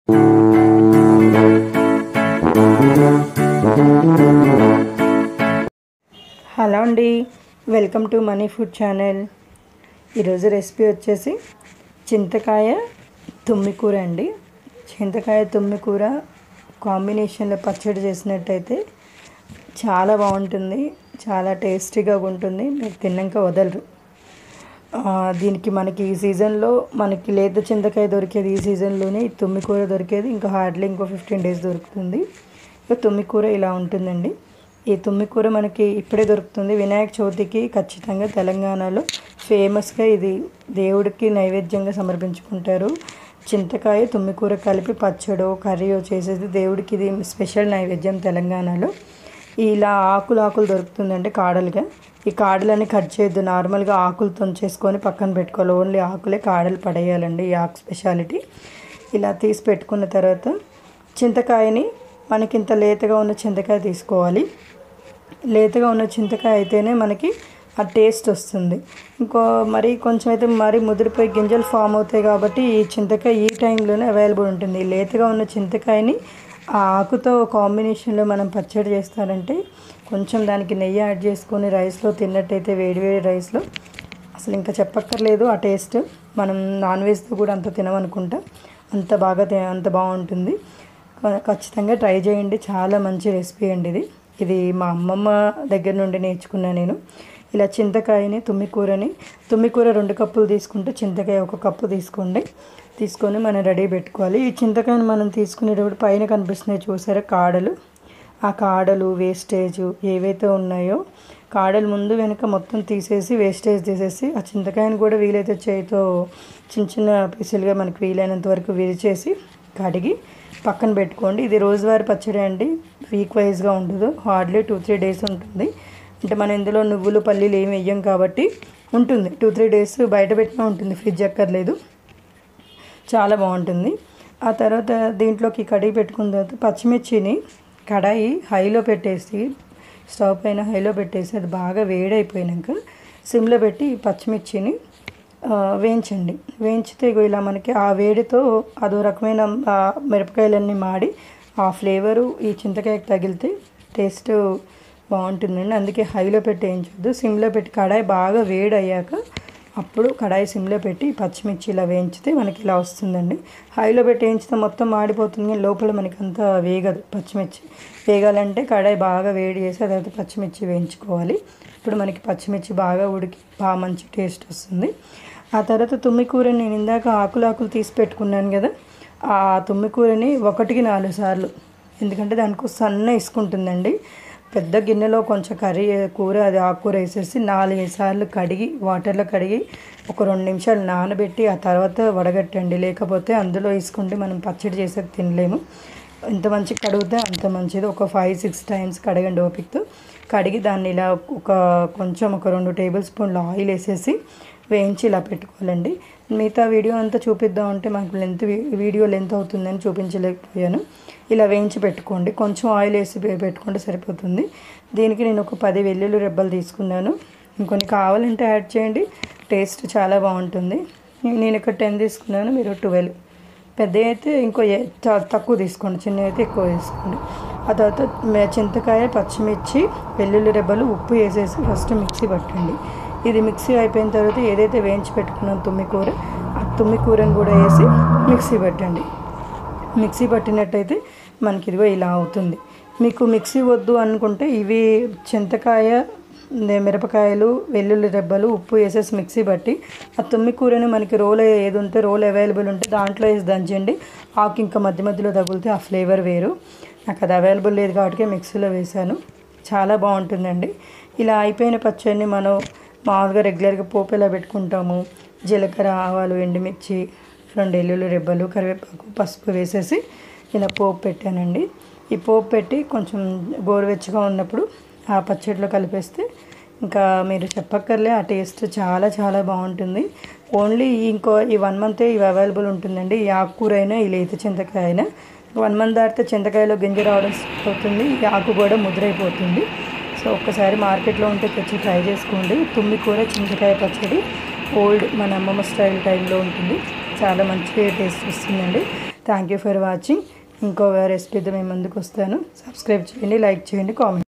hello అండి welcome to money food channel ఈరోజు recipe వచ్చేసి చింతకాయ తుమ్మికూర అండి చింతకాయ తుమ్మికూర కాంబినేషన్లో పచ్చడి చేసినట్టయితే చాలా బాగుంటుంది చాలా టేస్టీగా ఉంటుంది మీరు తిన్నాక వదలరు ఆ, దీనికి మనకి ఈ సీజన్లో మనకి లేత చింతకాయ దొరికేది ఈ సీజన్లోనే ఈ తుమ్మికూర దొరికేది ఇంకా హార్డ్లీ ఇంకో ఫిఫ్టీన్ డేస్ దొరుకుతుంది ఇక తుమ్మికూర ఇలా ఉంటుందండి ఈ తుమ్మికూర మనకి ఇప్పుడే దొరుకుతుంది వినాయక చవితికి ఖచ్చితంగా తెలంగాణలో ఫేమస్గా ఇది దేవుడికి నైవేద్యంగా సమర్పించుకుంటారు చింతకాయ తుమ్మికూర కలిపి పచ్చడో కర్రీయో చేసేది దేవుడికి ఇది స్పెషల్ నైవేద్యం తెలంగాణలో ఇలా ఆకులు ఆకులు దొరుకుతుందండి కాడలుగా ఈ కాడలన్నీ కట్ చేయొద్దు నార్మల్గా ఆకులు తుంచేసుకొని పక్కన పెట్టుకోవాలి ఓన్లీ ఆకులే కాడలు పడేయాలండి ఈ ఆకు స్పెషాలిటీ ఇలా తీసి పెట్టుకున్న తర్వాత చింతకాయని మనకి ఇంత లేతగా ఉన్న చింతకాయ తీసుకోవాలి లేతగా ఉన్న చింతకాయ అయితేనే మనకి ఆ టేస్ట్ వస్తుంది ఇంకో మరి కొంచెం అయితే మరీ ముదిరిపోయి గింజలు ఫామ్ అవుతాయి కాబట్టి ఈ చింతకాయ ఈ టైంలోనే అవైలబుల్ ఉంటుంది ఈ లేతగా ఉన్న చింతకాయని ఆ ఆకుతో కాంబినేషన్లో మనం పచ్చడి చేస్తారంటే కొంచెం దానికి నెయ్యి యాడ్ చేసుకొని రైస్లో తిన్నట్టయితే వేడివేడి రైస్లో అసలు ఇంకా చెప్పక్కర్లేదు ఆ టేస్ట్ మనం నాన్ వెజ్తో కూడా అంత తినమనుకుంటా అంత బాగా తి- అంత బాగుంటుంది క- ఖచ్చితంగా ట్రై చేయండి చాలా మంచి రెసిపీ అండి ఇది ఇది మా అమ్మమ్మ దగ్గర నుండి నేర్చుకున్నా నేను ఇలా చింతకాయని తుమ్మికూరని తుమ్మికూర రెండు కప్పులు తీసుకుంటే చింతకాయ ఒక కప్పు తీసుకోండి తీసుకొని మనం రెడీ పెట్టుకోవాలి ఈ చింతకాయని మనం తీసుకునేటప్పుడు పైన కనిపిస్తున్నాయి చూసారా కాడలు ఆ కాడలు వేస్టేజ్ ఏవైతే ఉన్నాయో కాడలు ముందు వెనుక మొత్తం తీసేసి వేస్టేజ్ తీసేసి ఆ చింతకాయని కూడా వీలైతే చేతితో చిన్న చిన్న పీసులుగా మనకి వీలైనంత వరకు విరిచేసి కడిగి పక్కన పెట్టుకోండి ఇది రోజువారీ పచ్చడి అండి వీక్ వైజ్గా ఉండదు హార్డ్లీ టూ త్రీ డేస్ ఉంటుంది అంటే మనం ఇందులో నువ్వులు పల్లీలు ఏమి వెయ్యం కాబట్టి ఉంటుంది టూ త్రీ డేస్ బయట పెట్టినా ఉంటుంది ఫ్రిడ్జ్ అక్కర్లేదు చాలా బాగుంటుంది ఆ తర్వాత దీంట్లోకి కడిగి పెట్టుకున్న తర్వాత పచ్చిమిర్చిని కడాయి హైలో పెట్టేసి స్టవ్ పైన హైలో పెట్టేసి అది బాగా వేడైపోయినాక సిమ్లో పెట్టి ఈ పచ్చిమిర్చిని ఆ, వేయించండి వేయించితే ఇగో ఇలా మనకి ఆ వేడితో అదో రకమైన ఆ, మిరపకాయలన్నీ మాడి ఆ ఫ్లేవరు ఈ చింతకాయకి తగిలితే టేస్ట్ బాగుంటుందండి అందుకే హైలో పెట్టి వేయించొద్దు సిమ్లో పెట్టి కడాయి బాగా వేడి అయ్యాక అప్పుడు కడాయి సిమ్లో పెట్టి పచ్చిమిర్చి ఇలా వేయించితే మనకి ఇలా వస్తుందండి హైలో పెట్టి వేయించితే మొత్తం మాడిపోతుంది కానీ లోపల మనకి అంతా వేగదు పచ్చిమిర్చి వేగాలంటే కడాయి బాగా వేడి చేసి ఆ తర్వాత పచ్చిమిర్చి వేయించుకోవాలి ఇప్పుడు మనకి పచ్చిమిర్చి బాగా ఉడికి బాగా మంచి టేస్ట్ వస్తుంది ఆ తర్వాత తుమ్మికూరని నేను ఇందాక ఆకులు ఆకులు తీసి పెట్టుకున్నాను కదా ఆ తుమ్మికూరని ఒకటికి నాలుగు సార్లు ఎందుకంటే దానికి సన్న ఇసుకుంటుందండి పెద్ద గిన్నెలో కొంచెం కర్రీ కూర అది ఆకుకూర వేసేసి నాలుగైదు సార్లు కడిగి వాటర్లో కడిగి ఒక రెండు నిమిషాలు నానబెట్టి ఆ తర్వాత వడగట్టండి లేకపోతే అందులో వేసుకుంటే మనం పచ్చడి చేసేది తినలేము ఎంత మంచిగా కడిగితే అంత మంచిది ఒక ఫైవ్ సిక్స్ టైమ్స్ కడగండి ఓపికతో కడిగి దాన్ని ఇలా ఒక కొంచెం ఒక రెండు టేబుల్ స్పూన్లు ఆయిల్ వేసేసి వేయించి ఇలా పెట్టుకోవాలండి మిగతా వీడియో అంతా చూపిద్దాం అంటే మనకు లెంత్ వీడియో లెంత్ అవుతుందని చూపించలేకపోయాను ఇలా వేయించి పెట్టుకోండి కొంచెం ఆయిల్ వేసి పె- పెట్టుకుంటే సరిపోతుంది దీనికి నేను ఒక పది వెల్లుల్లి రెబ్బలు తీసుకున్నాను ఇంకొన్ని కావాలంటే యాడ్ చేయండి టేస్ట్ చాలా బాగుంటుంది నేను ఇక్కడ టెన్ తీసుకున్నాను మీరు ట్వెల్వ్ పెద్ద అయితే ఇంకో ఏ- త- తక్కువ తీసుకోండి చిన్న అయితే ఎక్కువ తీసుకోండి ఆ తర్వాత మే- చింతకాయ పచ్చిమిర్చి వెల్లుల్లి రెబ్బలు ఉప్పు వేసేసి ఫస్ట్ మిక్సీ పట్టండి ఇది మిక్సీ అయిపోయిన తర్వాత ఏదైతే వేయించి పెట్టుకున్నాం తుమ్మి కూర ఆ తుమ్మి కూరని కూడా వేసి మిక్సీ పెట్టండి మిక్సీ పట్టినట్టయితే మనకి ఇదిగో ఇలా అవుతుంది మీకు మిక్సీ వద్దు అనుకుంటే ఇవి చింతకాయ నే- మిరపకాయలు వెల్లుల్లి రెబ్బలు ఉప్పు వేసేసి మిక్సీ పట్టి ఆ తుమ్మి కూరని మనకి రోల్ ఏది ఉంటే రోల్ అవైలబుల్ ఉంటే దాంట్లో వేసి దంచండి ఆకు ఇంకా మధ్య మధ్యలో తగిలితే ఆ ఫ్లేవర్ వేరు నాకు అది అవైలబుల్ లేదు కాబట్టి మిక్సీలో వేసాను చాలా బాగుంటుందండి ఇలా అయిపోయిన పచ్చడిని మనం మామూలుగా రెగ్యులర్గా పోపు ఎలా పెట్టుకుంటాము జీలకర్ర ఆవాలు ఎండుమిర్చి రెండు ఎల్లుల్లి రెబ్బలు కరివేపాకు పసుపు వేసేసి ఇలా పోపు పెట్టానండి ఈ పోపు పెట్టి కొంచెం గోరువెచ్చగా ఉన్నప్పుడు ఆ పచ్చడిలో కలిపేస్తే ఇంకా మీరు చెప్పక్కర్లే ఆ టేస్ట్ చాలా చాలా బాగుంటుంది ఓన్లీ ఇంకో ఈ వన్ మంతే ఇవి అవైలబుల్ ఉంటుందండి ఈ ఆకుకూర అయినా ఈ లేత చింతకాయ అయినా వన్ మంత్ దాటితే చింతకాయలో గింజ రావడం start అవుతుంది ఈ ఆకు కూడా ముద్రైపోతుంది సో ఒక్కసారి మార్కెట్లో ఉంటే తెచ్చి ట్రై చేసుకోండి తుమ్మి కూర చింతకాయ పచ్చడి ఓల్డ్ మన అమ్మమ్మ స్టైల్ టైంలో ఉంటుంది చాలా మంచి టేస్ట్ వస్తుందండి థ్యాంక్ యూ ఫర్ వాచింగ్ ఇంకో రెసిపీతో మేము ముందుకు వస్తాను సబ్స్క్రైబ్ చేయండి లైక్ చేయండి కామెంట్